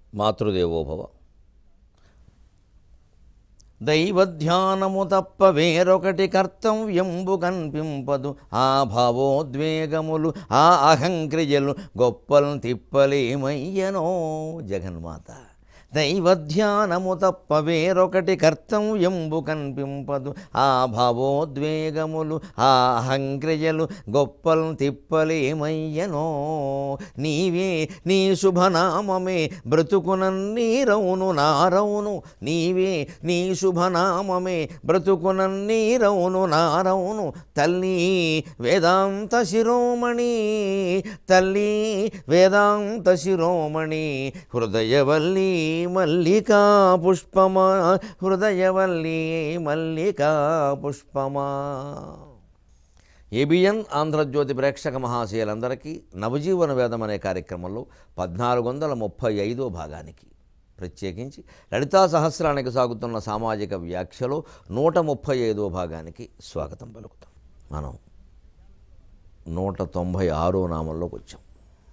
మాతృదేవోభవ దైవధ్యానము తప్ప వేరొకటి కర్తవ్యంబు కనిపింపదు ఆ భావోద్వేగములు ఆ అహంక్రియలు గొప్పలు తిప్పలేమయ్యనో జగన్మాత దైవధ్యానము తప్ప వేరొకటి కర్తవ్యంబు కనిపింపదు ఆ భావోద్వేగములు ఆ అహంక్రియలు గొప్పలు తిప్పలేమయ్యనో నీవే నీ శుభనామమే బ్రతుకునన్నీరవును నారవును నీవే నీ శుభనామమే బ్రతుకునన్నీరవును నారవును తల్లి వేదాంత శిరోమణి తల్లి వేదాంత శిరోమణి హృదయవల్లి మల్లికా పుష్పమా హృదయవల్లి మల్లికా పుష్పమా ఏబిఎన్ ఆంధ్రజ్యోతి ప్రేక్షక మహాశయులందరికీ నవజీవన వేదం అనే కార్యక్రమంలో పద్నాలుగు వందల ముప్పై ఐదో భాగానికి ప్రత్యేకించి లలితా సహస్రానికి సాగుతున్న సామాజిక వ్యాఖ్యలో నూట ముప్పై ఐదో భాగానికి స్వాగతం పలుకుతాం మనం నూట తొంభై ఆరో నామంలోకి వచ్చాం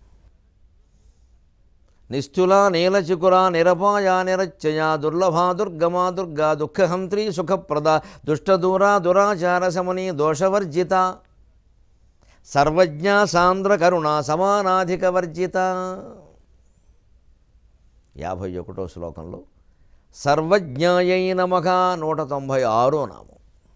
నిస్తుల నీలచికుర నిరపాయ నిరచ్చయ దుర్లభా దుర్గమా దుర్గా దుఃఖహంత్రి సుఖప్రద దుష్టదూరా దురాచార శమని దోషవర్జిత సర్వజ్ఞ సాంద్ర కరుణ సమానాధిక వర్జిత యాభై ఒకటో శ్లోకంలో సర్వజ్ఞాయై నమః నూట తొంభై ఆరో నామం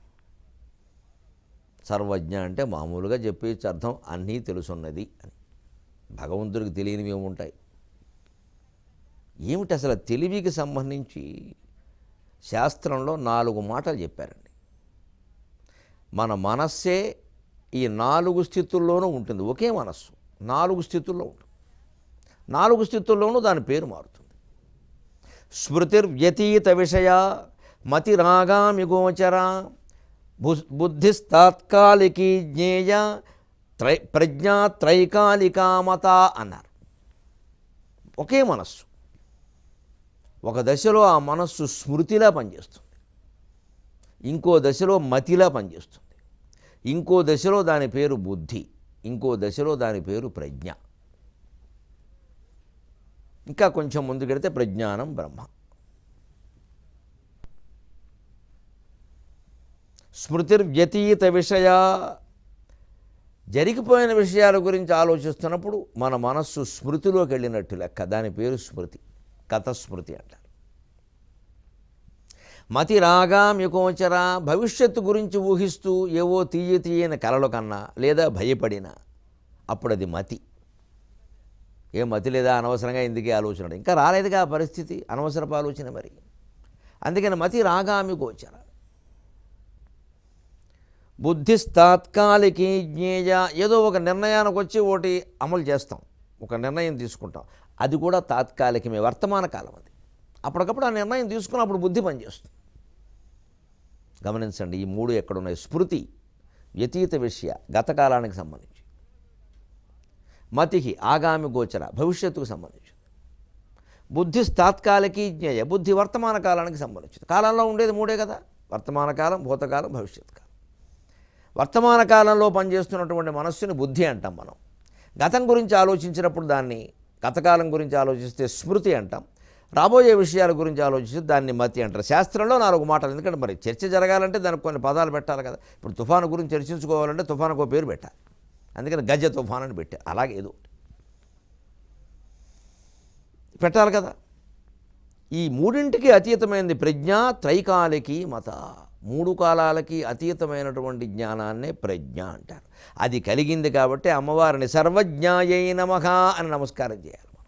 సర్వజ్ఞ అంటే మామూలుగా చెప్పేసి అర్థం అన్నీ తెలుసున్నది అని భగవంతుడికి తెలియనివి ఏముంటాయి ఏమిటి అసలు తెలివికి సంబంధించి శాస్త్రంలో నాలుగు మాటలు చెప్పారండి మన మనస్సే ఈ నాలుగు స్థితుల్లోనూ ఉంటుంది ఒకే మనస్సు నాలుగు స్థితుల్లో ఉంటుంది నాలుగు స్థితుల్లోనూ దాని పేరు మారుతుంది స్మృతిర్వ్యతీత విషయ మతిరాగామి గోచర బు బుద్ధిస్తాత్కాలికీ జ్ఞేయ త్రై ప్రజ్ఞా త్రైకాలికామత అన్నారు ఒకే మనస్సు ఒక దశలో ఆ మనస్సు స్మృతిలా పనిచేస్తుంది ఇంకో దశలో మతిలా పనిచేస్తుంది ఇంకో దశలో దాని పేరు బుద్ధి ఇంకో దశలో దాని పేరు ప్రజ్ఞ ఇంకా కొంచెం ముందుకెడితే ప్రజ్ఞానం బ్రహ్మ స్మృతిర్వ్యతీత విషయ జరిగిపోయిన విషయాల గురించి ఆలోచిస్తున్నప్పుడు మన మనస్సు స్మృతిలోకి వెళ్ళినట్టు లెక్క దాని పేరు స్మృతి కథ స్మృతి అంటారు మతి రాగా మికోచర భవిష్యత్తు గురించి ఊహిస్తూ ఏవో తీయ తీయని కలలు కన్నా లేదా భయపడినా అప్పుడు అది మతి ఏ మతి లేదా అనవసరంగా ఎందుకే ఆలోచన ఇంకా రాలేదుగా ఆ పరిస్థితి అనవసరపు ఆలోచన మరి అందుకని మతి రాగామి గోచర బుద్ధిస్తాత్కాలికి జ్ఞేయ ఏదో ఒక నిర్ణయానికి వచ్చి ఒకటి అమలు చేస్తాం ఒక నిర్ణయం తీసుకుంటాం అది కూడా తాత్కాలికమే వర్తమాన కాలం అది అప్పటికప్పుడు ఆ నిర్ణయం తీసుకున్నప్పుడు బుద్ధి పనిచేస్తుంది గమనించండి ఈ మూడు ఎక్కడున్నాయి స్మృతి వ్యతీత విషయ గతకాలానికి సంబంధించి మతికి ఆగామి గోచర భవిష్యత్తుకు సంబంధించింది బుద్ధి తాత్కాలికి జ్ఞేయ బుద్ధి వర్తమాన కాలానికి సంబంధించింది కాలంలో ఉండేది మూడే కదా వర్తమాన కాలం భూతకాలం భవిష్యత్ కాలం వర్తమాన కాలంలో పనిచేస్తున్నటువంటి మనస్సుని బుద్ధి అంటాం మనం గతం గురించి ఆలోచించినప్పుడు దాన్ని గతకాలం గురించి ఆలోచిస్తే స్మృతి అంటాం రాబోయే విషయాల గురించి ఆలోచిస్తే దాన్ని మతి అంటారు శాస్త్రంలో నాలుగు మాటలు ఎందుకంటే మరి చర్చ జరగాలంటే దానికి కొన్ని పదాలు పెట్టాలి కదా ఇప్పుడు తుఫాను గురించి చర్చించుకోవాలంటే తుఫానుకు పేరు పెట్టాలి అందుకని గజ తుఫాన్ అని పెట్టారు అలాగే ఏదో ఒకటి పెట్టాలి కదా ఈ మూడింటికి అతీతమైనది ప్రజ్ఞ త్రైకాలికి మత మూడు కాలాలకి అతీతమైనటువంటి జ్ఞానాన్నే ప్రజ్ఞ అంటారు అది కలిగింది కాబట్టి అమ్మవారిని సర్వజ్ఞాయై నమః అని నమస్కారం చేయాలి మనం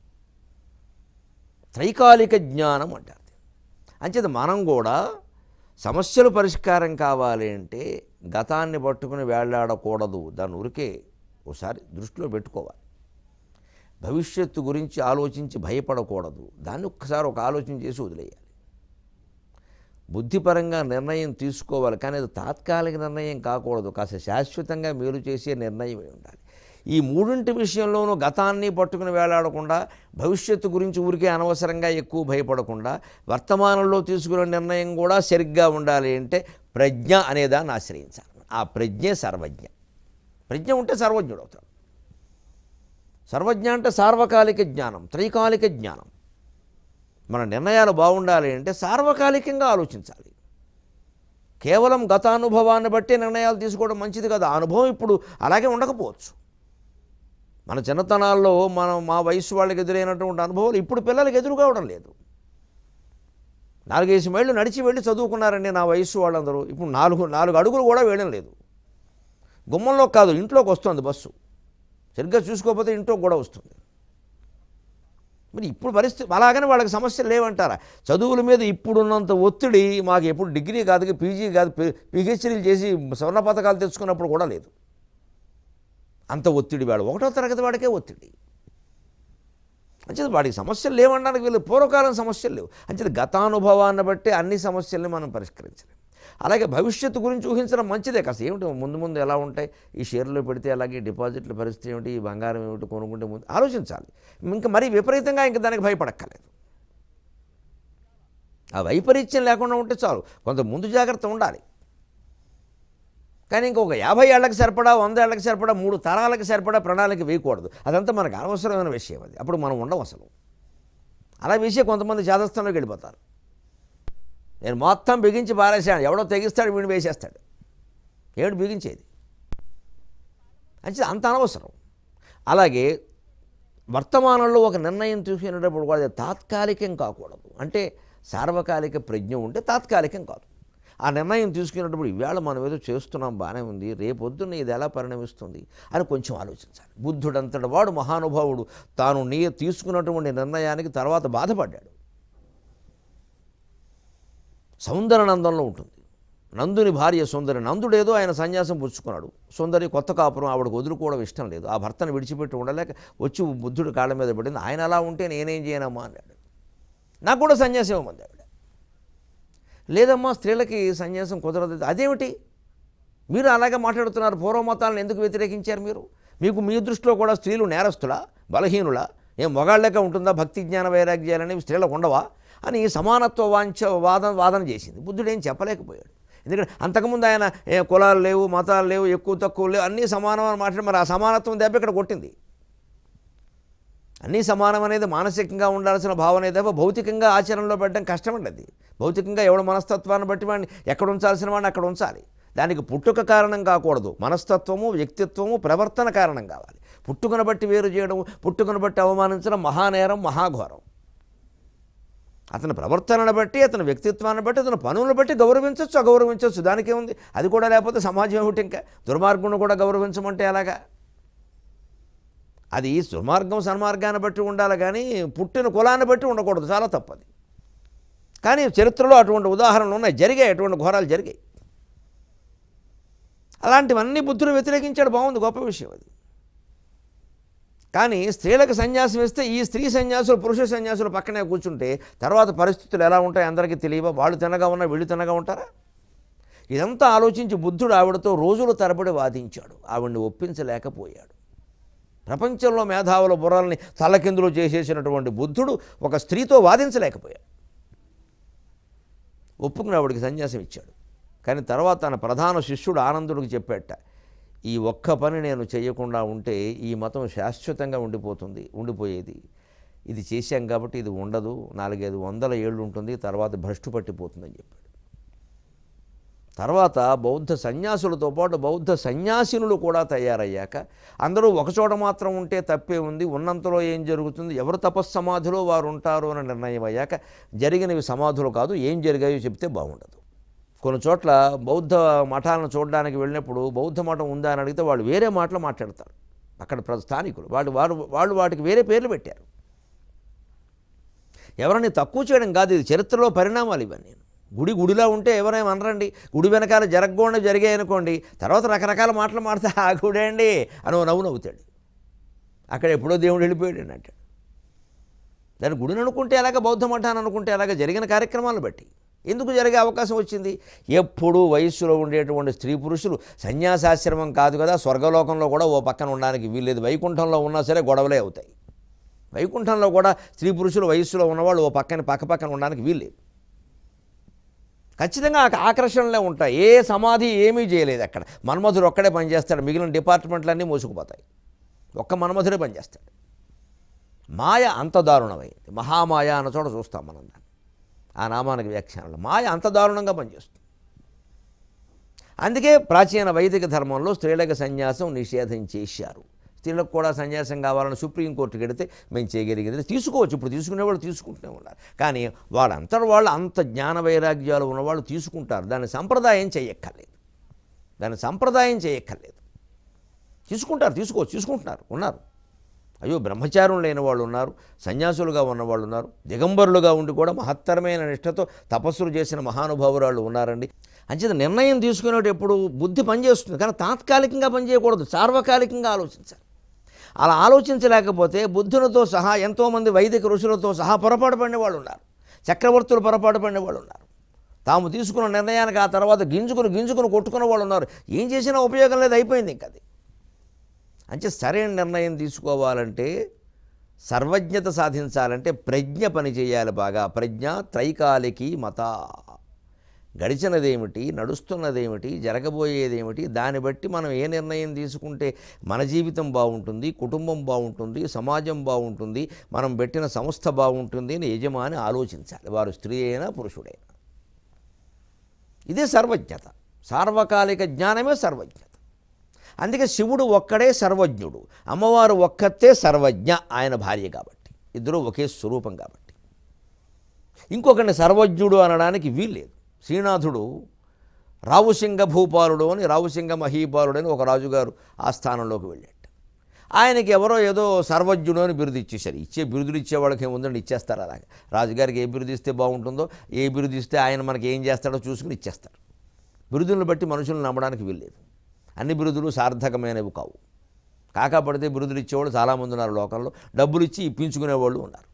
త్రైకాలిక జ్ఞానం అంటారు అంచేత మనం కూడా సమస్యలు పరిష్కారం కావాలి అంటే గతాన్ని పట్టుకుని వేళ్లాడకూడదు దాని ఊరికే ఒకసారి దృష్టిలో పెట్టుకోవాలి భవిష్యత్తు గురించి ఆలోచించి భయపడకూడదు దాన్ని ఒక్కసారి ఒక ఆలోచన చేసి వదిలేయాలి బుద్ధిపరంగా నిర్ణయం తీసుకోవాలి కానీ అది తాత్కాలిక నిర్ణయం కాకూడదు కాస్త శాశ్వతంగా మేలు చేసే నిర్ణయం ఉండాలి ఈ మూడింటి విషయంలోనూ గతాన్ని పట్టుకుని వేలాడకుండా భవిష్యత్తు గురించి ఊరికే అనవసరంగా ఎక్కువ భయపడకుండా వర్తమానంలో తీసుకునే నిర్ణయం కూడా సరిగ్గా ఉండాలి అంటే ప్రజ్ఞ అనేదాన్ని ఆశ్రయించాలి ఆ ప్రజ్ఞే సర్వజ్ఞ ప్రజ్ఞ ఉంటే సర్వజ్ఞుడు అవుతాడు సర్వజ్ఞ అంటే సార్వకాలిక జ్ఞానం త్రైకాలిక జ్ఞానం మన నిర్ణయాలు బాగుండాలి అంటే సార్వకాలికంగా ఆలోచించాలి కేవలం గతానుభవాన్ని బట్టి నిర్ణయాలు తీసుకోవడం మంచిది కాదు ఆ అనుభవం ఇప్పుడు అలాగే ఉండకపోవచ్చు మన చిన్నతనాల్లో మనం మా వయసు వాళ్ళకి ఎదురైనటువంటి అనుభవాలు ఇప్పుడు పిల్లలకి ఎదురు కావడం లేదు నాలుగేసి మైళ్ళు నడిచి వెళ్ళి చదువుకున్నారండి నా వయసు వాళ్ళందరూ ఇప్పుడు నాలుగు నాలుగు అడుగులు కూడా వేయడం లేదు గుమ్మంలో కాదు ఇంట్లోకి వస్తుంది బస్సు సరిగ్గా చూసుకోకపోతే ఇంట్లో కూడా వస్తుంది మరి ఇప్పుడు పరిస్థితి అలాగని వాళ్ళకి సమస్యలు లేవంటారా చదువుల మీద ఇప్పుడున్నంత ఒత్తిడి మాకు ఎప్పుడు డిగ్రీ కాదు పీజీ కాదు పిహెచ్డీలు చేసి స్వర్ణ పథకాలు తెచ్చుకున్నప్పుడు కూడా లేదు అంత ఒత్తిడి వాడు ఒకటో తరగతి వాడికే ఒత్తిడి అంచేది వాడికి సమస్యలు లేవనడానికి వీళ్ళు పూర్వకాలం సమస్యలు లేవు అంచేది గతానుభవాన్ని బట్టి అన్ని సమస్యల్ని మనం పరిష్కరించలేం అలాగే భవిష్యత్తు గురించి ఊహించడం మంచిదే కాస్త ఏమిటి ముందు ముందు ఎలా ఉంటాయి ఈ షేర్లో పెడితే అలాగే డిపాజిట్ల పరిస్థితి ఏమిటి ఈ బంగారం ఏమిటి కొనుక్కుంటే ముందు ఆలోచించాలి ఇంకా మరీ విపరీతంగా ఇంకా దానికి భయపడక్కర్లేదు ఆ వైపరీత్యం లేకుండా ఉంటే చాలు కొంత ముందు జాగ్రత్త ఉండాలి కానీ ఇంకొక యాభై ఏళ్ళకి సరిపడా వంద ఏళ్ళకి సరిపడా మూడు తరాలకు సరిపడా ప్రణాళిక వేయకూడదు అదంతా మనకు అనవసరమైన విషయం అది అప్పుడు మనం ఉండం అసలు అలా వేసే కొంతమంది చాదస్థంలోకి వెళ్ళిపోతారు నేను మొత్తం బిగించి పారేసాను ఎవడో తెగిస్తాడు వీడిని వేసేస్తాడు ఏమిటి బిగించేది అంటే అంత అనవసరం అలాగే వర్తమానంలో ఒక నిర్ణయం తీసుకునేటప్పుడు కూడా అది తాత్కాలికం కాకూడదు అంటే సార్వకాలిక ప్రజ్ఞ ఉంటే తాత్కాలికం కాదు ఆ నిర్ణయం తీసుకునేటప్పుడు ఈవేళ మనం ఏదో చేస్తున్నాం బాగానే ఉంది రేపొద్దున ఇది ఎలా పరిణమిస్తుంది అని కొంచెం ఆలోచించాలి బుద్ధుడంతటి వాడు మహానుభావుడు తాను నీ తీసుకున్నటువంటి నిర్ణయానికి తర్వాత బాధపడ్డాడు సౌందరనందంలో ఉంటుంది నందుని భార్య సుందరి నందుడేదో ఆయన సన్యాసం పుచ్చుకున్నాడు సుందరి కొత్త కాపురం ఆవిడకు వదులుకోవడం ఇష్టం లేదు ఆ భర్తను విడిచిపెట్టి ఉండలేక వచ్చి బుద్ధుడు కాళ్ళ మీద పడింది ఆయన అలా ఉంటే నేనేం చేయనమ్మా అన్నాడు నాకు కూడా సన్యాసం ఇవ్వమంది ఆవిడ లేదమ్మా స్త్రీలకి సన్యాసం కుదరదు అదేమిటి మీరు అలాగే మాట్లాడుతున్నారు పూర్వమతాలను ఎందుకు వ్యతిరేకించారు మీరు మీకు మీ దృష్టిలో కూడా స్త్రీలు నేరస్తులా బలహీనులా ఏం మొగాళ్ళక ఉంటుందా భక్తి జ్ఞాన వైరాగ్యాలనేవి స్త్రీలకు ఉండవా అని సమానత్వ వాంఛ వాదన వాదన చేసింది బుద్ధుడు ఏం చెప్పలేకపోయాడు ఎందుకంటే అంతకుముందు ఆయన ఏ కులాలు లేవు మతాలు లేవు ఎక్కువ తక్కువ లేవు అన్నీ సమానం అని మాట్లాడి మరి ఆ సమానత్వం దెబ్బ ఇక్కడ కొట్టింది అన్నీ సమానం అనేది మానసికంగా ఉండాల్సిన భావన తప్ప భౌతికంగా ఆచరణలో పెట్టడం కష్టమండి అది భౌతికంగా ఎవడు మనస్తత్వాన్ని బట్టి వాడిని ఎక్కడ ఉంచాల్సిన వాడిని అక్కడ ఉంచాలి దానికి పుట్టుక కారణం కాకూడదు మనస్తత్వము వ్యక్తిత్వము ప్రవర్తన కారణం కావాలి పుట్టుకను బట్టి వేరు చేయడం పుట్టుకను బట్టి అవమానించడం మహానేరం మహాఘోరం అతని ప్రవర్తనను బట్టి అతని వ్యక్తిత్వాన్ని బట్టి అతని పనులను బట్టి గౌరవించవచ్చు అగౌరవించవచ్చు దానికే ఉంది అది కూడా లేకపోతే సమాజం ఏమిటి ఇంకా దుర్మార్గుని కూడా గౌరవించమంటే ఎలాగా అది దుర్మార్గం సన్మార్గాన్ని బట్టి ఉండాలి కానీ పుట్టిన కులాన్ని బట్టి ఉండకూడదు చాలా తప్పది కానీ చరిత్రలో అటువంటి ఉదాహరణలు ఉన్నాయి జరిగాయి అటువంటి ఘోరాలు జరిగాయి అలాంటివన్నీ బుద్ధుడు వ్యతిరేకించాడు బాగుంది గొప్ప విషయం అది కానీ స్త్రీలకు సన్యాసం ఇస్తే ఈ స్త్రీ సన్యాసులు పురుష సన్యాసులు పక్కనే కూర్చుంటే తర్వాత పరిస్థితులు ఎలా ఉంటాయి అందరికీ తెలియవా వాళ్ళు తినగా ఉన్నా వీళ్ళు తినగా ఉంటారా ఇదంతా ఆలోచించి బుద్ధుడు ఆవిడతో రోజుల తరబడి వాదించాడు ఆవిడ్ని ఒప్పించలేకపోయాడు ప్రపంచంలో మేధావుల బుర్రల్ని తలకిందులు చేసేసినటువంటి బుద్ధుడు ఒక స్త్రీతో వాదించలేకపోయాడు ఒప్పుకుని ఆవిడికి సన్యాసం ఇచ్చాడు కానీ తర్వాత తన ప్రధాన శిష్యుడు ఆనందుడికి చెప్పాట ఈ ఒక్క పని నేను చేయకుండా ఉంటే ఈ మతం శాశ్వతంగా ఉండిపోతుంది ఉండిపోయేది ఇది చేశాం కాబట్టి ఇది ఉండదు నాలుగైదు వందల ఏళ్ళు ఉంటుంది తర్వాత భ్రష్టు పట్టిపోతుందని చెప్పాడు తర్వాత బౌద్ధ సన్యాసులతో పాటు బౌద్ధ సన్యాసినులు కూడా తయారయ్యాక అందరూ ఒకచోట మాత్రం ఉంటే తప్పే ఉంది ఉన్నంతలో ఏం జరుగుతుంది ఎవరు తపస్సమాధిలో వారు ఉంటారు అని నిర్ణయం అయ్యాక జరిగినవి సమాధులు కాదు ఏం జరిగాయో చెప్తే బాగుండదు కొన్ని చోట్ల బౌద్ధ మఠాలను చూడడానికి వెళ్ళినప్పుడు బౌద్ధ మఠం ఉందా అని అడిగితే వాళ్ళు వేరే మాటలు మాట్లాడతారు అక్కడ ప్ర స్థానికులు వాళ్ళు వారు వాళ్ళు వాటికి వేరే పేర్లు పెట్టారు ఎవరిని తక్కువ చేయడం కాదు ఇది చరిత్రలో పరిణామాలు ఇవన్నీ గుడి గుడిలా ఉంటే ఎవరేం అనరండి గుడి వెనకాల జరగకుండా జరిగాయి అనుకోండి తర్వాత రకరకాల మాటలు మాడితే ఆ గుడే అండి అని ఓ నవ్వు నవ్వుతాడు అక్కడ ఎప్పుడో దేవుడు వెళ్ళిపోయాడు అని అంటాడు దాని గుడిని అనుకుంటే ఎలాగ బౌద్ధ మఠాన్ని అనుకుంటే ఎలాగ జరిగిన కార్యక్రమాలను బట్టి ఎందుకు జరిగే అవకాశం వచ్చింది ఎప్పుడు వయస్సులో ఉండేటువంటి స్త్రీ పురుషులు సన్యాసాశ్రమం కాదు కదా స్వర్గలోకంలో కూడా ఓ పక్కన ఉండడానికి వీల్లేదు వైకుంఠంలో ఉన్నా సరే గొడవలే అవుతాయి వైకుంఠంలో కూడా స్త్రీ పురుషులు వయస్సులో ఉన్నవాళ్ళు ఓ పక్కన పక్క పక్కన ఉండడానికి వీల్లేదు ఖచ్చితంగా ఆ ఆకర్షణలే ఉంటాయి ఏ సమాధి ఏమీ చేయలేదు అక్కడ మన్మధుడు ఒక్కడే పనిచేస్తాడు మిగిలిన డిపార్ట్మెంట్లన్నీ మోసుకుపోతాయి ఒక్క మన్మధుడే పనిచేస్తాడు మాయ అంత దారుణమైంది మహామాయ అన్న చోట చూస్తాం మనం దాన్ని ఆ నామానికి వ్యాఖ్యానంలో మాయ అంత దారుణంగా పనిచేస్తుంది అందుకే ప్రాచీన వైదిక ధర్మంలో స్త్రీలకు సన్యాసం నిషేధం చేశారు స్త్రీలకు కూడా సన్యాసం కావాలని సుప్రీంకోర్టుకి వెడితే మేము చేయగలిగింది తీసుకోవచ్చు ఇప్పుడు తీసుకునేవాళ్ళు తీసుకుంటూనే ఉన్నారు కానీ వాళ్ళంతటి వాళ్ళు అంత జ్ఞాన వైరాగ్యాలు ఉన్నవాళ్ళు తీసుకుంటారు దాన్ని సంప్రదాయం చేయక్కర్లేదు దాన్ని సంప్రదాయం చేయక్కర్లేదు తీసుకుంటారు తీసుకోవచ్చు తీసుకుంటున్నారు ఉన్నారు అయ్యో బ్రహ్మచారం లేని వాళ్ళు ఉన్నారు సన్యాసులుగా ఉన్నవాళ్ళు ఉన్నారు దిగంబరులుగా ఉండి కూడా మహత్తరమైన నిష్ఠతో తపస్సులు చేసిన మహానుభావురాళ్ళు ఉన్నారండి అంచేత నిర్ణయం తీసుకునేటప్పుడు బుద్ధి పనిచేస్తుంది కానీ తాత్కాలికంగా పనిచేయకూడదు సార్వకాలికంగా ఆలోచించాలి అలా ఆలోచించలేకపోతే బుద్ధులతో సహా ఎంతోమంది వైదిక ఋషులతో సహా పొరపాటు పడిన వాళ్ళు ఉన్నారు చక్రవర్తులు పొరపాటు పడిన వాళ్ళు ఉన్నారు తాము తీసుకున్న నిర్ణయానికి ఆ తర్వాత గింజుకుని గింజుకుని కొట్టుకున్న వాళ్ళు ఉన్నారు ఏం చేసినా ఉపయోగం లేదు అయిపోయింది ఇంక అది అంటే సరైన నిర్ణయం తీసుకోవాలంటే సర్వజ్ఞత సాధించాలంటే ప్రజ్ఞ పని చేయాలి బాగా ప్రజ్ఞ త్రైకాలికి మత గడిచినదేమిటి నడుస్తున్నదేమిటి జరగబోయేదేమిటి దాన్ని బట్టి మనం ఏ నిర్ణయం తీసుకుంటే మన జీవితం బాగుంటుంది కుటుంబం బాగుంటుంది సమాజం బాగుంటుంది మనం పెట్టిన సంస్థ బాగుంటుంది అని యజమాని ఆలోచించాలి వారు స్త్రీ అయినా పురుషుడైనా ఇదే సర్వజ్ఞత సార్వకాలిక జ్ఞానమే సర్వజ్ఞత అందుకే శివుడు ఒక్కడే సర్వజ్ఞుడు అమ్మవారు ఒక్కతే సర్వజ్ఞ ఆయన భార్య కాబట్టి ఇద్దరు ఒకే స్వరూపం కాబట్టి ఇంకొకరిని సర్వజ్ఞుడు అనడానికి వీల్లేదు శ్రీనాథుడు రావుసింగ భూపాలుడు అని రావుసింగ మహీపాలుడు అని ఒక రాజుగారు ఆ స్థానంలోకి వెళ్ళాడు ఆయనకి ఎవరో ఏదో సర్వజ్ఞుడు అని బిరుదు ఇచ్చేశారు ఇచ్చే బిరుదులు ఇచ్చే వాళ్ళకి ఏముందండి ఇచ్చేస్తారు అలాగే రాజుగారికి ఏ బిరుదు ఇస్తే బాగుంటుందో ఏ బిరుదు ఇస్తే ఆయన మనకి ఏం చేస్తాడో చూసుకుని ఇచ్చేస్తారు బిరుదులను బట్టి మనుషులను నమ్మడానికి వీల్లేదు అన్ని బిరుదులు సార్థకమైనవి కావు కాకా పడితే బిరుదులు ఇచ్చేవాళ్ళు చాలామంది ఉన్నారు లోకంలో డబ్బులు ఇచ్చి ఇప్పించుకునేవాళ్ళు ఉన్నారు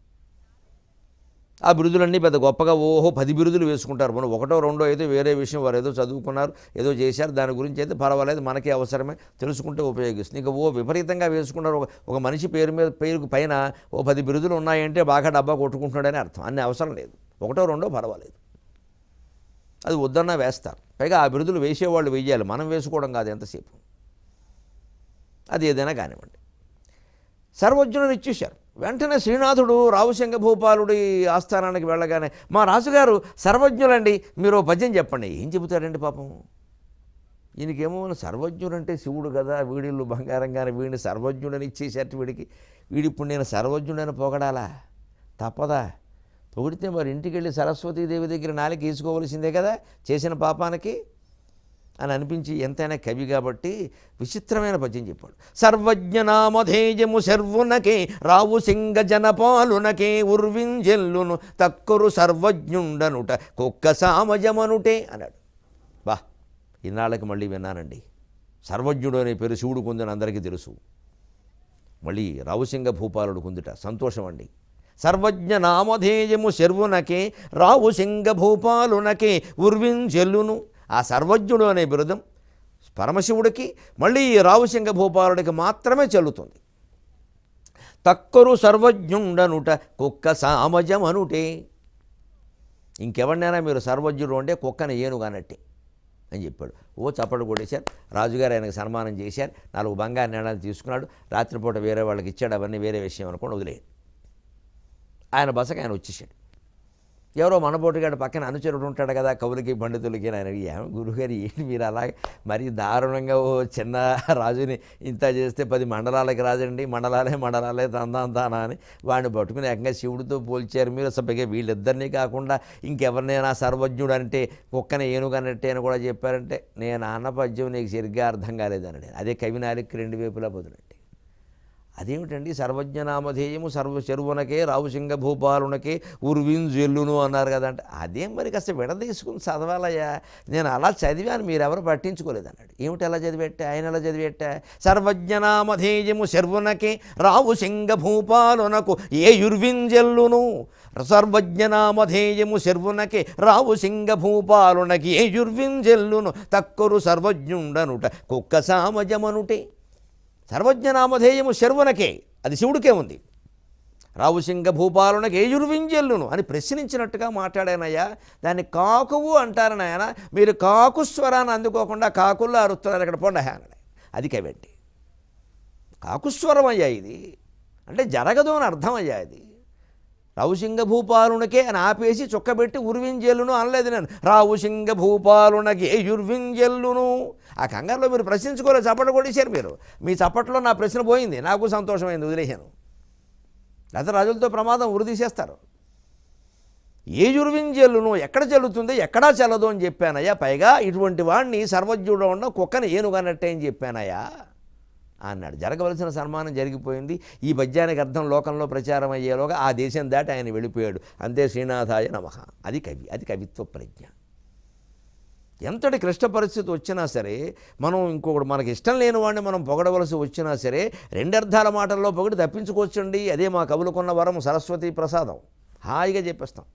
ఆ బిరుదులన్నీ పెద్ద గొప్పగా ఓహో పది బిరుదులు వేసుకుంటారు మనం ఒకటో రెండో అయితే వేరే విషయం వారు ఏదో చదువుకున్నారు ఏదో చేశారు దాని గురించి అయితే పర్వాలేదు మనకే అవసరమే తెలుసుకుంటే ఉపయోగిస్తుంది ఇంకా ఓ విపరీతంగా వేసుకున్నారు ఒక ఒక మనిషి పేరు మీద పేరుకు పైన ఓ పది బిరుదులు ఉన్నాయంటే బాగా డబ్బా కొట్టుకుంటున్నాడని అర్థం అన్ని అవసరం లేదు ఒకటో రెండో పర్వాలేదు అది వద్దన్నా వేస్తారు పైగా ఆ బిరుదులు వేసేవాళ్ళు వేయాలి మనం వేసుకోవడం కాదు ఎంతసేపు అది ఏదైనా కానివ్వండి సర్వజ్ఞులను ఇచ్చేశారు వెంటనే శ్రీనాథుడు రావుశంగ భూపాలుడి ఆస్థానానికి వెళ్ళగానే మా రాజుగారు సర్వజ్ఞులండి మీరు ఓ పద్యం చెప్పండి ఏం చెబుతారండి పాపం ఈయనకేమో సర్వజ్ఞుడంటే శివుడు కదా వీడిల్లు బంగారంగానే వీడిని సర్వజ్ఞుడని ఇచ్చేసేట వీడికి వీడి ఇప్పుడు నేను సర్వజ్ఞుడని పొగడాలా తప్పదా పొగిడితే మరి ఇంటికి వెళ్ళి సరస్వతీదేవి దగ్గర నాలుగు తీసుకోవలసిందే కదా చేసిన పాపానికి అని అనిపించి ఎంతైనా కవి కాబట్టి విచిత్రమైన పద్యం చెప్పాడు సర్వజ్ఞనామధేయము శర్వునకే రావు సింగ జనపాలునకే ఉర్వింజెల్లును తక్కురు సర్వజ్ఞుండనుట కుక్క సామజమనుటే అన్నాడు బా ఇన్నాళ్ళకి మళ్ళీ విన్నానండి సర్వజ్ఞుడు అనే పేరు శివుడు కొందని అందరికీ తెలుసు మళ్ళీ రావుసింగ భూపాలుడు కుందుట సంతోషం అండి సర్వజ్ఞ నామధేయము శర్వునకే రావు సింగ భూపాలునకే ఉర్వించెల్లును ఆ సర్వజ్ఞుడు అనే బిరుదం పరమశివుడికి మళ్ళీ ఈ రావుసింగ భూపాలుడికి మాత్రమే చెల్లుతుంది తక్కరు సర్వజ్ఞుండనుట కుక్క సామజమనుటే ఇంకెవరినైనా మీరు సర్వజ్ఞుడు అంటే కుక్కని ఏనుగనట్టే అని చెప్పాడు ఓ చప్పడు కొట్టేశారు రాజుగారు ఆయనకు సన్మానం చేశారు నాలుగు బంగారు నాణాలు తీసుకున్నాడు రాత్రిపూట వేరే వాళ్ళకి ఇచ్చాడు అవన్నీ వేరే విషయం అనుకోండి వదిలేయండి ఆయన బసకి ఆయన వచ్చేసాడు ఎవరో మనపోటుగాడు పక్కన అనుచరుడు ఉంటాడు కదా కవులకి పండితులకి ఆయన ఏం గురుగారు ఏంటి మీరు అలా మరీ దారుణంగా ఓ చిన్న రాజుని ఇంత చేస్తే పది మండలాలకి రాజండి మండలాలే మండలాలే తందాంతానా అని వాడిని పట్టుకుని ఏకంగా శివుడితో పోల్చారు మీరు అసలు వీళ్ళిద్దరినీ కాకుండా ఇంకెవరినైనా సర్వజ్ఞుడు అంటే కుక్కని ఏనుగనట్టే అని కూడా చెప్పారంటే నేను అన్న పద్యం నీకు సరిగ్గా అర్థం కాలేదనండి అదే కవినాలికి రెండు వైపులా బదులండి అదేమిటండి సర్వజ్ఞనామధేయము సర్వ చెరువునకే రావుసింగ భూపాలునకే ఉర్వింజెల్లును అన్నారు కదంటే అదేం మరి కాస్త విడదీసుకుని చదవాలయ్యా నేను అలా చదివాను మీరెవరు పట్టించుకోలేదు అన్నాడు ఏమిటి ఎలా చదివేట్టా ఆయన ఎలా చదివేట్టా సర్వజ్ఞనామధేయము శర్వునకే రావుసింగ భూపాలునకు ఏ యుర్వింజెల్లును సర్వజ్ఞనామధేయము శర్వునకే రావుసింగ భూపాలునకి ఏ యుర్వింజెల్లును తక్కురు సర్వజ్ఞుండనుట కుక్క సామజమనుటే సర్వజ్ఞనామధేయము శర్వునకే అది శివుడికే ఉంది రావుసింగ భూపాలునకి ఏయుర్వింజల్లును అని ప్రశ్నించినట్టుగా మాట్లాడానయ్యా దాన్ని కాకువు అంటారని ఆయన మీరు కాకు స్వరాన్ని అందుకోకుండా కాకుల్లో అరుస్తున్నారు ఇక్కడ పొండ అన్నాడు అది కవండి కాకుస్వరం అయ్యా ఇది అంటే జరగదు అని అర్థమయ్యా ఇది రావుసింగ భూపాలునకే అని ఆపేసి చుక్కబెట్టి ఉర్వింజెల్లును అనలేదు నేను రావుసింగ భూపాలునకే యుర్వింజెల్లును ఆ కంగారులో మీరు ప్రశ్నించుకోలేదు చప్పట్లు కొట్టేశారు మీరు మీ చప్పట్లో నా ప్రశ్న పోయింది నాకు సంతోషమైంది వదిలేశాను లేకపోతే రాజులతో ప్రమాదం ఉరి తీసేస్తారు ఏ యుర్వింజెల్లును ఎక్కడ చెల్లుతుంది ఎక్కడా చెల్లదు అని చెప్పానయ్యా పైగా ఇటువంటి వాడిని సర్వజ్ఞుడు ఉన్న కుక్కని ఏనుగన్నట్టే అని చెప్పానయ్యా అన్నాడు జరగవలసిన సన్మానం జరిగిపోయింది ఈ పద్యానికి అర్థం లోకంలో ప్రచారం అయ్యేలోగా ఆ దేశం దాటి ఆయన వెళ్ళిపోయాడు అంతే శ్రీనాథాయ నమ అది కవి అది కవిత్వ ప్రజ్ఞ ఎంతటి క్లిష్ట పరిస్థితి వచ్చినా సరే మనం ఇంకొకటి మనకి ఇష్టం లేని వాడిని మనం పొగడవలసి వచ్చినా సరే రెండర్థాల మాటల్లో పొగిడి తప్పించుకోవచ్చండి అదే మా కవులకున్న వరం సరస్వతి ప్రసాదం హాయిగా చెప్పేస్తాం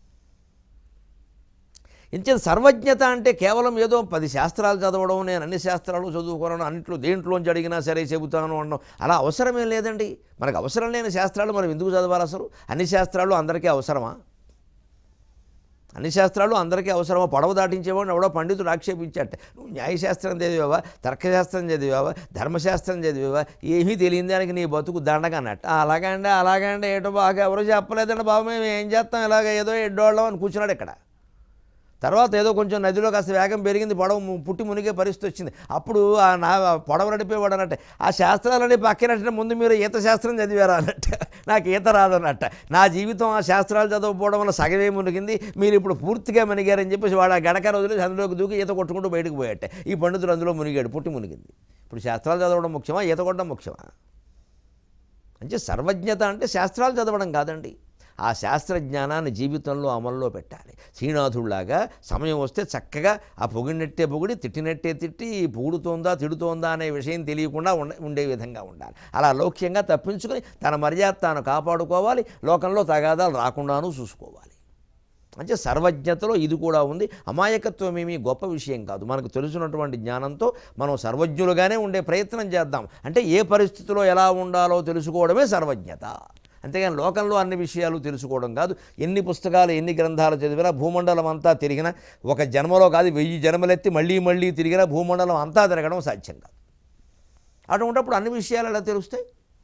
ఇంచేది సర్వజ్ఞత అంటే కేవలం ఏదో పది శాస్త్రాలు చదవడం నేను అన్ని శాస్త్రాలు చదువుకోవడం అన్నింటిలో దేంట్లోంచి అడిగినా సరే చెబుతాను అనడం అలా అవసరమేం లేదండి మనకు అవసరం లేని శాస్త్రాలు మనం ఎందుకు చదవాలి అసలు అన్ని శాస్త్రాలు అందరికీ అవసరమా అన్ని శాస్త్రాలు అందరికీ అవసరమా పడవ దాటించేవాడిని ఎవడో పండితుడు ఆక్షేపించట నువ్వు న్యాయశాస్త్రం చదివావా తర్కశాస్త్రం చదివావా ధర్మశాస్త్రం చదివావా ఏమీ తెలియని దానికి నీ బతుకు దండగా అన్నట్టు "ఆ, అలాగండి అలాగండి ఏటో బాగా ఎవరు చెప్పలేదండి బాబు మేము ఏం చేస్తాం ఇలాగ ఏదో ఎడ్డోళ్ళం అని కూర్చున్నాడు ఇక్కడ తర్వాత ఏదో కొంచెం నదిలో కాస్త వేగం పెరిగింది పడవ ము- పుట్టి మునిగే పరిస్థితి వచ్చింది అప్పుడు ఆ నా పడవ నడిపేవాడు అన్నట్టు ఆ శాస్త్రాలని పక్కనట్టు ముందు మీరు ఈత శాస్త్రం చదివారా అన్నట్టు నాకు ఈత రాదన్నట్ట నా జీవితం ఆ శాస్త్రాలు చదవకపోవడం వల్ల సగమే మునిగింది మీరు ఇప్పుడు పూర్తిగా మునిగారని చెప్పేసి వాడు ఆ గడక రోజులు అందులోకి దూకి ఈత కొట్టుకుంటూ బయటకు పోయాట ఈ పండితుడు అందులో మునిగాడు పుట్టి మునిగింది ఇప్పుడు శాస్త్రాలు చదవడం ముఖ్యమా ఈత కొట్టడం ముఖ్యమా అంటే సర్వజ్ఞత అంటే శాస్త్రాలు చదవడం కాదండి ఆ శాస్త్రజ్ఞానాన్ని జీవితంలో అమల్లో పెట్టాలి శ్రీనాథుడిలాగా సమయం వస్తే చక్కగా ఆ పొగిడినట్టే పొగిడి తిట్టినట్టే తిట్టి పొగుడుతోందా తిడుతోందా అనే విషయం తెలియకుండా ఉండ ఉండే విధంగా ఉండాలి అలా లౌక్యంగా తప్పించుకొని తన మర్యాద తాను కాపాడుకోవాలి లోకంలో తగాదాలు రాకుండాను చూసుకోవాలి అంటే సర్వజ్ఞతలో ఇది కూడా ఉంది అమాయకత్వం ఏమీ గొప్ప విషయం కాదు మనకు తెలుసున్నటువంటి జ్ఞానంతో మనం సర్వజ్ఞులుగానే ఉండే ప్రయత్నం చేద్దాం అంటే ఏ పరిస్థితిలో ఎలా ఉండాలో తెలుసుకోవడమే సర్వజ్ఞత అంతేగాని లోకంలో అన్ని విషయాలు తెలుసుకోవడం కాదు ఎన్ని పుస్తకాలు ఎన్ని గ్రంథాలు చదివినా భూమండలం అంతా తిరిగినా ఒక జన్మలో కాదు వెయ్యి జన్మలెత్తి మళ్ళీ మళ్ళీ తిరిగినా భూమండలం అంతా తిరగడం సాధ్యం కాదు అటువంటిప్పుడు అన్ని విషయాలు ఎలా తెలుస్తాయి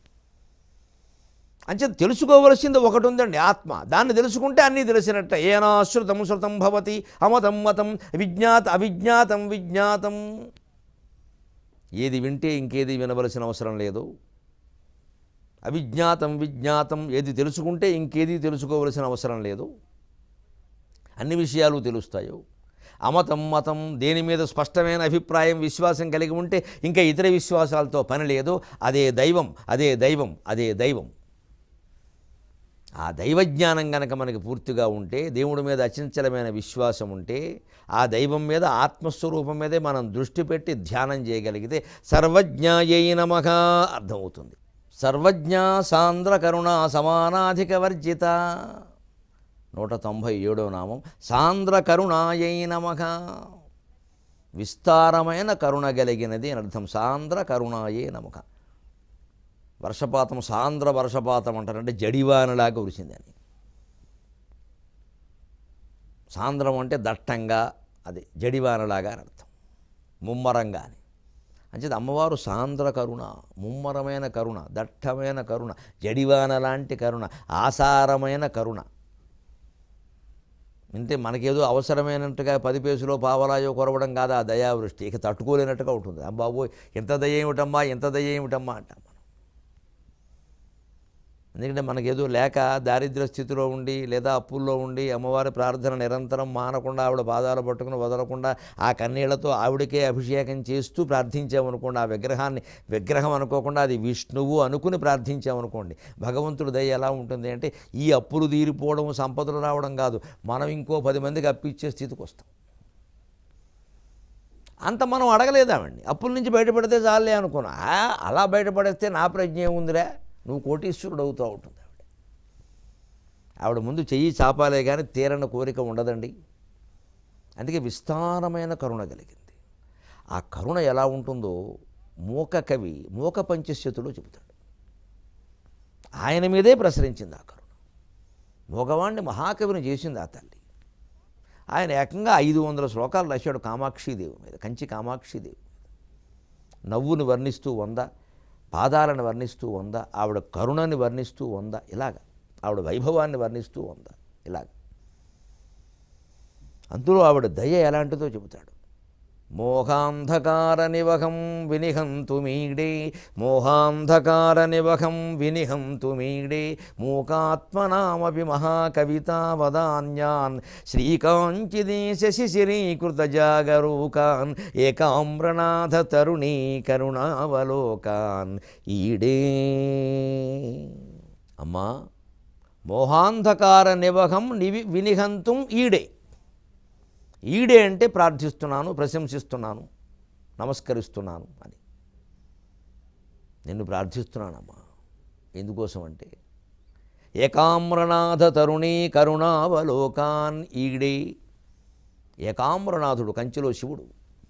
అంచే తెలుసుకోవలసింది ఒకటి ఉందండి ఆత్మ దాన్ని తెలుసుకుంటే అన్నీ తెలిసినట్ట ఏనాశ్రుతం శృతం భవతి అమతం మతం విజ్ఞాత అవిజ్ఞాతం విజ్ఞాతం ఏది వింటే ఇంకేది వినవలసిన అవసరం లేదు అవిజ్ఞాతం విజ్ఞాతం ఏది తెలుసుకుంటే ఇంకేది తెలుసుకోవలసిన అవసరం లేదు అన్ని విషయాలు తెలుస్తాయో అమతం మతం దేని మీద స్పష్టమైన అభిప్రాయం విశ్వాసం కలిగి ఉంటే ఇంకా ఇతర విశ్వాసాలతో పని లేదు అదే దైవం అదే దైవం అదే దైవం ఆ దైవజ్ఞానం గనక మనకి పూర్తిగా ఉంటే దేవుడి మీద అచంచలమైన విశ్వాసం ఉంటే ఆ దైవం మీద ఆత్మస్వరూపం మీదే మనం దృష్టి పెట్టి ధ్యానం చేయగలిగితే సర్వజ్ఞాయై నమః అర్థమవుతుంది సర్వజ్ఞ సాంద్ర కరుణ సమానాధిక వర్జిత నూట తొంభై ఏడో నామం సాంద్ర కరుణాయై నమః విస్తారమైన కరుణ కలిగినది అని అర్థం సాంద్ర కరుణాయే నమః వర్షపాతం సాంద్ర వర్షపాతం అంటారంటే జడివానలాగా కురిసిందని సాంద్రం అంటే దట్టంగా అది జడివానలాగా అని అర్థం ముమ్మరంగా అని అంచేది అమ్మవారు సాంద్ర కరుణ ముమ్మరమైన కరుణ దట్టమైన కరుణ జడివాన లాంటి కరుణ ఆసారమైన కరుణ అంటే మనకేదో అవసరమైనట్టుగా పది పేసులో పావలాయో కొరవడం కాదు ఆ దయావృష్టి ఇక తట్టుకోలేనట్టుగా ఉంటుంది అబ్బాబోయ్ ఎంత దయ ఏమిటమ్మా ఎంత దయ ఏమిటమ్మా అంటాం మనం ఎందుకంటే మనకేదో లేక దారిద్ర్య స్థితిలో ఉండి లేదా అప్పుల్లో ఉండి అమ్మవారి ప్రార్థన నిరంతరం మానకుండా ఆవిడ పాదాలు పట్టుకుని వదలకుండా ఆ కన్నీళ్లతో ఆవిడకే అభిషేకం చేస్తూ ప్రార్థించామనుకోండి ఆ విగ్రహాన్ని విగ్రహం అనుకోకుండా అది విష్ణువు అనుకుని ప్రార్థించామనుకోండి భగవంతుడి దయ ఎలా ఉంటుంది అంటే ఈ అప్పులు తీరిపోవడం సంపదలు రావడం కాదు మనం ఇంకో పది మందికి అప్పిచ్చే స్థితికి వస్తాం అంత మనం అడగలేదామండి అప్పుల నుంచి బయటపడితే చాలే అనుకున్నా "ఆ, అలా బయటపడేస్తే నా ప్రజ్ఞ ఏముందిరా నువ్వు కోటీశ్వరుడు అవుతూ ఉంటుంది ఆవిడ ఆవిడ ముందు చెయ్యి చాపాలే కానీ తీరని కోరిక ఉండదండి అందుకే విస్తారమైన కరుణ కలిగింది ఆ కరుణ ఎలా ఉంటుందో మూక కవి మూక పంచశతులో చెబుతాడు ఆయన మీదే ప్రసరించింది ఆ కరుణ మూగవాణ్ణి మహాకవిని చేసింది ఆ తల్లి ఆయన ఏకంగా ఐదు వందల శ్లోకాలు రాశాడు కామాక్షిదేవి మీద కంచి కామాక్షిదేవి మీద నవ్వుని వర్ణిస్తూ వంద పాదాలను వర్ణిస్తూ ఉందా ఆవిడ కరుణని వర్ణిస్తూ ఉందా ఇలాగ ఆవిడ వైభవాన్ని వర్ణిస్తూ ఉందా ఇలాగ అందులో ఆవిడ దయ ఎలాంటిదో చెబుతాడు మోహాంధకార నివహం వినిహంతు మీడే మోహాంధకార నివహం వినిహంతు మీడే మూకాత్మనామపి మహాకవితా వదాన్యాన్ శ్రీకాంచిదేశ శిశిరీకృత జాగరూకాన్ ఏకామ్రనాథ తరుణీ కరుణావలోకాన్ ఈడే అమ్మా మోహాంధకార నివహం నివి వినిహంతుం ఈడే ఈడే అంటే ప్రార్థిస్తున్నాను ప్రశంసిస్తున్నాను నమస్కరిస్తున్నాను అని నిన్ను ప్రార్థిస్తున్నానమ్మా ఎందుకోసం అంటే ఏకామ్రనాథ తరుణీ కరుణావలోకాన్ ఈడే ఏకామ్రనాథుడు కంచిలో శివుడు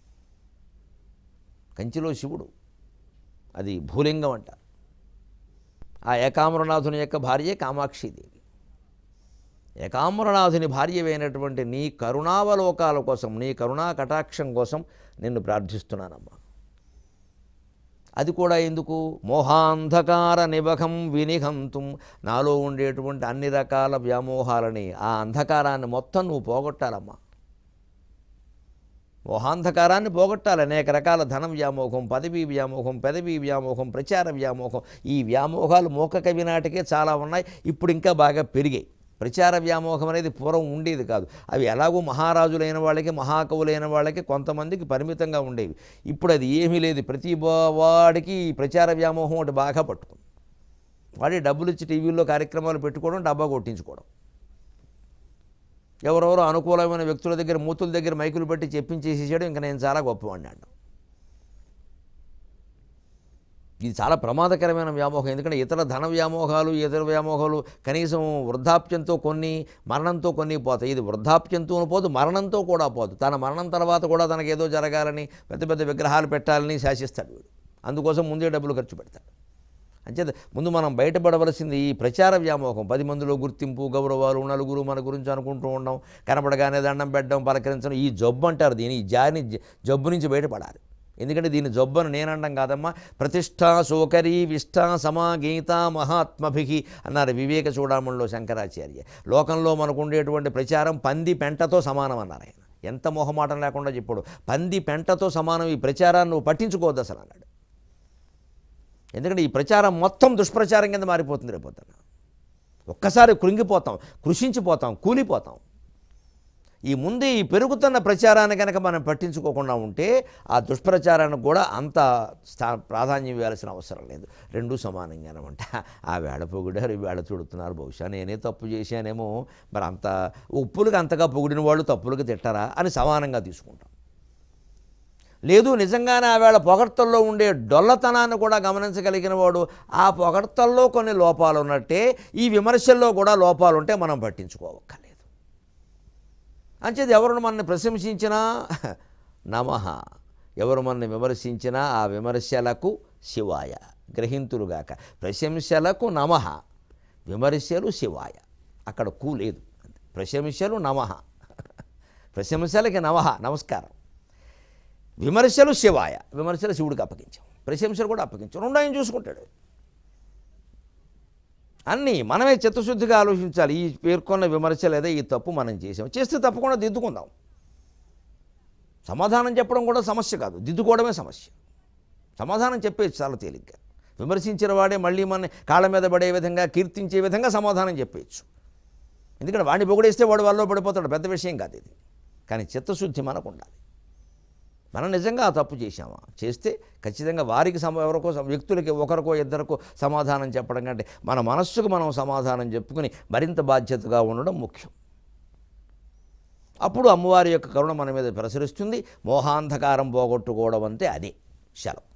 కంచిలో శివుడు అది భూలింగం అంట ఆ ఏకామ్రనాథుని యొక్క భార్యే కామాక్షిదేవి ఏకామ్రనాథుని భార్యవైనటువంటి నీ కరుణావలోకాల కోసం నీ కరుణా కటాక్షం కోసం నిన్ను ప్రార్థిస్తున్నానమ్మా అది కూడా ఎందుకు మోహాంధకార నిబకం వినిహంతుం నాలో ఉండేటువంటి అన్ని రకాల వ్యామోహాలని ఆ అంధకారాన్ని మొత్తం నువ్వు పోగొట్టాలమ్మా మోహాంధకారాన్ని పోగొట్టాలి అనేక రకాల ధన వ్యామోహం పదవీ వ్యామోహం పెదవీ వ్యామోహం ప్రచార వ్యామోహం ఈ వ్యామోహాలు మూక కవి నాటికే చాలా ఉన్నాయి ఇప్పుడు ఇంకా బాగా పెరిగాయి ప్రచార వ్యామోహం అనేది పూర్వం ఉండేది కాదు అవి ఎలాగో మహారాజులైన వాళ్ళకి మహాకవులైన వాళ్ళకి కొంతమందికి పరిమితంగా ఉండేవి ఇప్పుడు అది ఏమీ లేదు ప్రతి బా- వాడికి ఈ ప్రచార వ్యామోహం ఒకటి బాగా పట్టుకుంది వాడి డబ్బులు ఇచ్చి టీవీల్లో కార్యక్రమాలు పెట్టుకోవడం డబ్బా కొట్టించుకోవడం ఎవరెవరో అనుకూలమైన వ్యక్తుల దగ్గర మూతుల దగ్గర మైకులు పెట్టి చెప్పించేసేసాడు ఇంకా నేను చాలా గొప్పవాడిని అంటాం ఇది చాలా ప్రమాదకరమైన వ్యామోహం ఎందుకంటే ఇతర ధన వ్యామోహాలు ఇతర వ్యామోహాలు కనీసం వృద్ధాప్యంతో కొన్ని మరణంతో కొన్ని పోతాయి ఇది వృద్ధాప్యంతో పోదు మరణంతో కూడా పోదు తన మరణం తర్వాత కూడా తనకి ఏదో జరగాలని పెద్ద పెద్ద విగ్రహాలు పెట్టాలని శాసిస్తాడు వీడు అందుకోసం ముందే డబ్బులు ఖర్చు పెడతాడు అంచేత ముందు మనం బయటపడవలసింది ఈ ప్రచార వ్యామోహం పది మందిలో గుర్తింపు గౌరవాలు నలుగురు మన గురించి అనుకుంటూ ఉండడం కనపడగానే దండం పెట్టడం పలకరించడం ఈ జబ్బు అంటారు దీని ఈ జాని జబ్బు నుంచి బయటపడాలి ఎందుకంటే దీని జబ్బును నేనండం కాదమ్మా ప్రతిష్ఠా శోకరీ విష్ఠా సమాగీత మహాత్మభి అన్నారు వివేక చూడమణిలో శంకరాచార్య లోకంలో మనకు ఉండేటువంటి ప్రచారం పంది పెంటతో సమానం అన్నారు ఆయన ఎంత మొహమాటం లేకుండా చెప్పాడు పంది పెంటతో సమానం ఈ ప్రచారాన్ని నువ్వు పట్టించుకోవద్దు అసలు అన్నాడు ఎందుకంటే ఈ ప్రచారం మొత్తం దుష్ప్రచారం కింద మారిపోతుంది రేపొద్దున ఒక్కసారి కృంగిపోతాం కృషించిపోతాం కూలిపోతాం ఈ ముందు ఈ పెరుగుతున్న ప్రచారాన్ని కనుక మనం పట్టించుకోకుండా ఉంటే ఆ దుష్ప్రచారానికి కూడా అంత స్థా ప్రాధాన్యం ఇవ్వాల్సిన అవసరం లేదు రెండూ సమానంగానే అంట ఆ వేళ పొగిడారు ఈ వేళ చుడుతున్నారు బహుశా నేనే తప్పు చేశానేమో మరి అంత ఉప్పులకు అంతగా పొగిడిన వాళ్ళు తప్పులకు తిట్టరా అని సమానంగా తీసుకుంటాం లేదు నిజంగానే ఆ వేళ పొగడ్తల్లో ఉండే డొల్లతనాన్ని కూడా గమనించగలిగిన వాడు ఆ పొగడ్తల్లో కొన్ని లోపాలు ఉన్నట్టే ఈ విమర్శల్లో కూడా లోపాలు ఉంటే మనం పట్టించుకోవక్కర్లేదు అంచేది ఎవరు మనల్ని ప్రశంసించినా నమః ఎవరు మనల్ని విమర్శించినా ఆ విమర్శలకు శివాయ గ్రహింతులుగాక ప్రశంసలకు నమః విమర్శలు శివాయ అక్కడ కూ లేదు ప్రశంసలు నమః ప్రశంసలకి నమః నమస్కారం విమర్శలు శివాయ విమర్శలు శివుడికి అప్పగించాం ప్రశంసలు కూడా అప్పగించాం రెండు ఆయన చూసుకుంటాడు అన్నీ మనమే చిత్తశుద్ధిగా ఆలోచించాలి ఈ పేర్కొన్న విమర్శ లేదా ఈ తప్పు మనం చేసాం చేస్తే తప్పకుండా దిద్దుకుందాం సమాధానం చెప్పడం కూడా సమస్య కాదు దిద్దుకోవడమే సమస్య సమాధానం చెప్పేది చాలా తేలిగ్గా విమర్శించిన వాడే మళ్ళీ మన కాళ్ళ మీద పడే విధంగా కీర్తించే విధంగా సమాధానం చెప్పేయచ్చు ఎందుకంటే వాడిని పొగిడేస్తే వాడు వాళ్ళలో పడిపోతాడు పెద్ద విషయం కాదు ఇది కానీ చిత్తశుద్ధి మనకు ఉండాలి మనం నిజంగా ఆ తప్పు చేశామా చేస్తే ఖచ్చితంగా వారికి సమ ఎవరికో సమ- వ్యక్తులకి ఒకరికో ఇద్దరికో సమాధానం చెప్పడం కంటే మన మనస్సుకు మనం సమాధానం చెప్పుకుని మరింత బాధ్యతగా ఉండడం ముఖ్యం అప్పుడు అమ్మవారి యొక్క కరుణ మన మీద ప్రసరిస్తుంది మోహాంధకారం పోగొట్టుకోవడం అంటే అదే శలం